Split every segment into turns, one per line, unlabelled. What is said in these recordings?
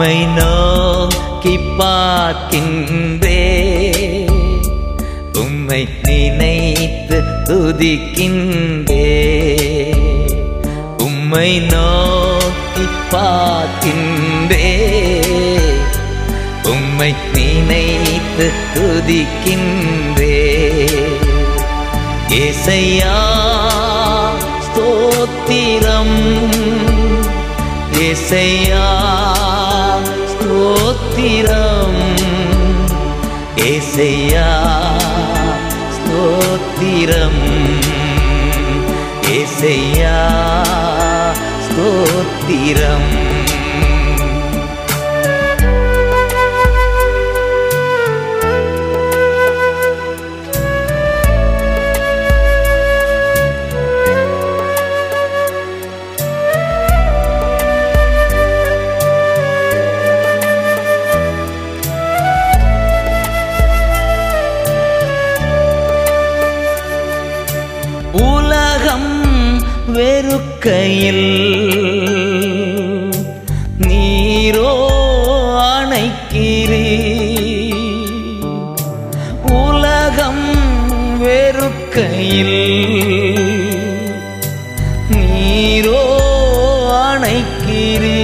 உம்மை நோக்கி பார்க்கின்றே உம்மை நினைத்து துதிக்கின்றே உம்மை நோக்கி பார்க்கின்றே உம்மை நினைத்து துதிக்கின்றே ஏசையா ஸ்தோத்திரம் ஏசையா ஸ்தோத்திரம் ஏசையா ஸ்தோத்திரம் ஏசையா ஸ்தோத்திரம் உலகம் வெறுக்கையில் நீரோ அணைக்கிறீ உலகம் வெறுக்கையில் நீரோ அணைக்கிறீ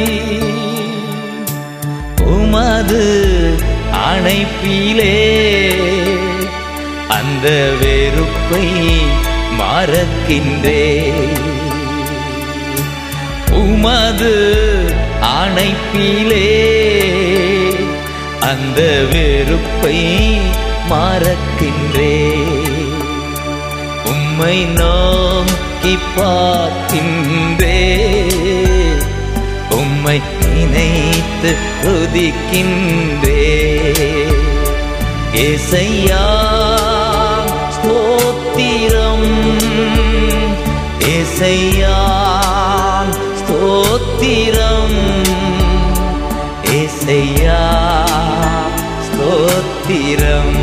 உமது அணைப்பிலே அந்த வெறுப்பை மறக்கின்றே உமது அணைப்பிலே அந்த வெறுப்பை மறக்கின்றே உம்மை நோக்கி பார்க்கின்றே உம்மை நினைத்து துதிக்கின்றே ஏசையா ஸ்தோத்திரம் ஏசையா ஸ்தோத்திரம் ஏசையா ஸ்தோத்திரம்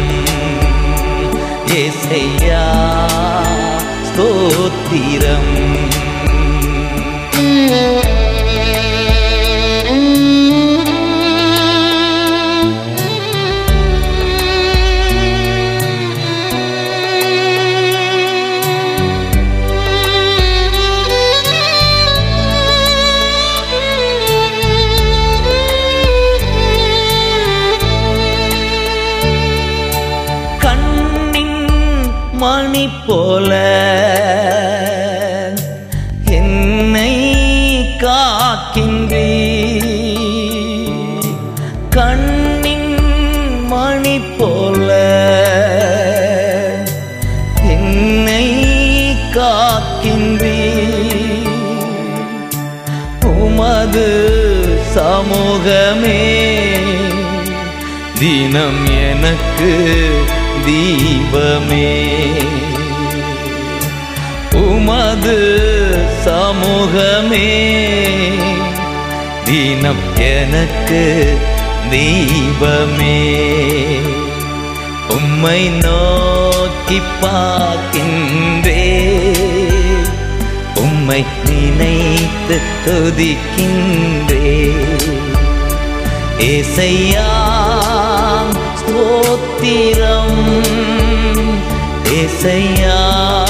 ஏசையா ஸ்தோத்திரம் கண்ணின் மணி போல என்னை காக்கின்றீ கண்ணின் மணி போல என்னை காக்கின்றீ உமது சமூகமே தினம் எனக்கு தீபமே உமது சமூகமே தினம் எனக்கு தீபமே உம்மை நோக்கி பார்க்கின்றே உம்மை நினைத்து துதிக்கின்றே ஏசையா ஸ்தோத்திரம் ஏசையா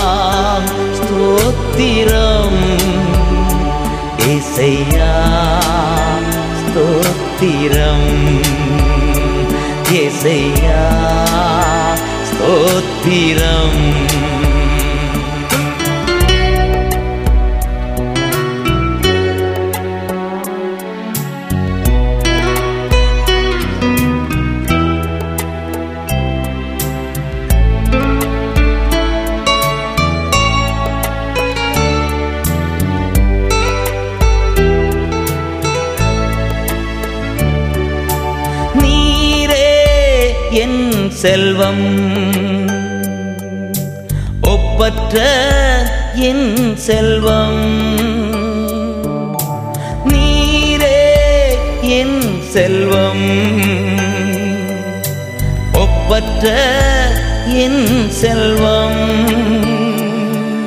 ஸ்தோத்திரம் ஏசையா ஸ்தோத்திரம் ஏசையா ஸ்தோத்திரம் நீரே என் செல்வம் ஒப்பற்ற என் செல்வம் நீரே என் செல்வம் ஒப்பற்ற என் செல்வம்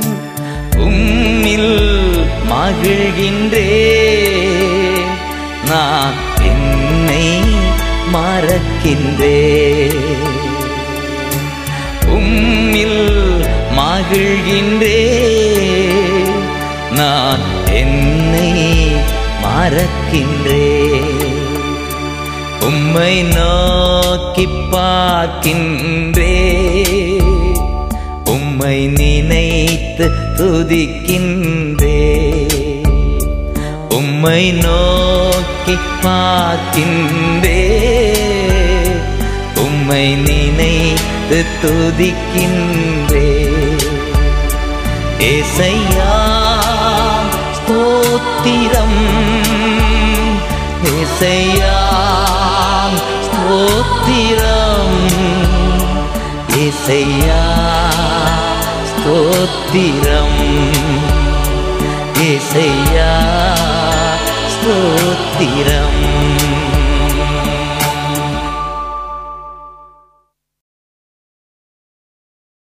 உம்மில் மகிழ்கின்றே நான் என்னை மறக்கின்றேன் உம்மில் மகிழ்கின்றே நான் என்னை மறக்கின்றே உம்மை நோக்கி பார்க்கின்றே உம்மை நினைத்து துதிக்கின்றே உம்மை நோக்கி பார்க்கின்றே உம்மை நினைத்து துதிக்கின்றே ஏசையா ஸ்தோத்திரம் ஏசையா ஸ்தோத்திரம் ஏசையா ஸ்தோத்திரம் ஏசையா ஸ்தோத்திரம்